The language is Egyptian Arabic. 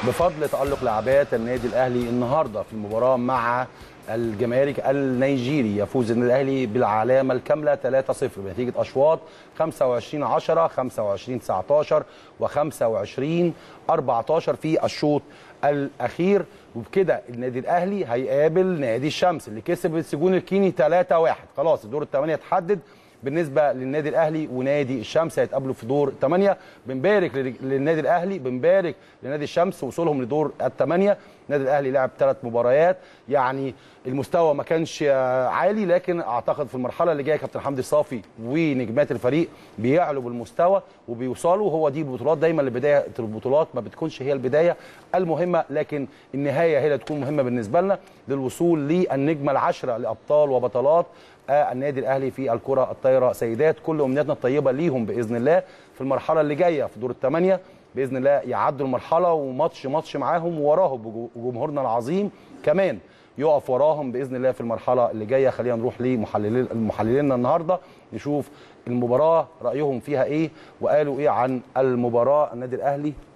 بفضل تالق لاعبات النادي الاهلي النهارده في المباراه مع الجمارك النيجيري يفوز النادي الاهلي بالعلامه الكامله 3-0 بنتيجه اشواط 25 10 25 19 و25 14 في الشوط الاخير وبكده النادي الاهلي هيقابل نادي الشمس اللي كسب السجون الكيني 3-1 خلاص الدور الثمانيه اتحدد بالنسبه للنادي الاهلي ونادي الشمس هيتقابلوا في دور الثمانيه بنبارك للنادي الاهلي بنبارك لنادي الشمس وصولهم لدور الثمانيه النادي الاهلي لعب ثلاث مباريات يعني المستوى ما كانش عالي لكن اعتقد في المرحله اللي جايه كابتن حمدي صافي ونجمات الفريق بيعلوا بالمستوى وبيوصلوا هو دي البطولات دايما لبدايه البطولات ما بتكونش هي البدايه المهمه لكن النهايه هي اللي تكون مهمه بالنسبه لنا للوصول للنجمه العشره لابطال وبطلات النادي الاهلي في الكره الطايره سيدات كل امنياتنا الطيبه ليهم باذن الله في المرحله اللي جايه في دور الثمانيه باذن الله يعدوا المرحله وماتش ماتش معاهم وراهم جمهورنا العظيم كمان يقف وراهم باذن الله في المرحله اللي جايه خلينا نروح لمحللين محلليننا النهارده نشوف المباراه رايهم فيها ايه وقالوا ايه عن المباراه النادي الاهلي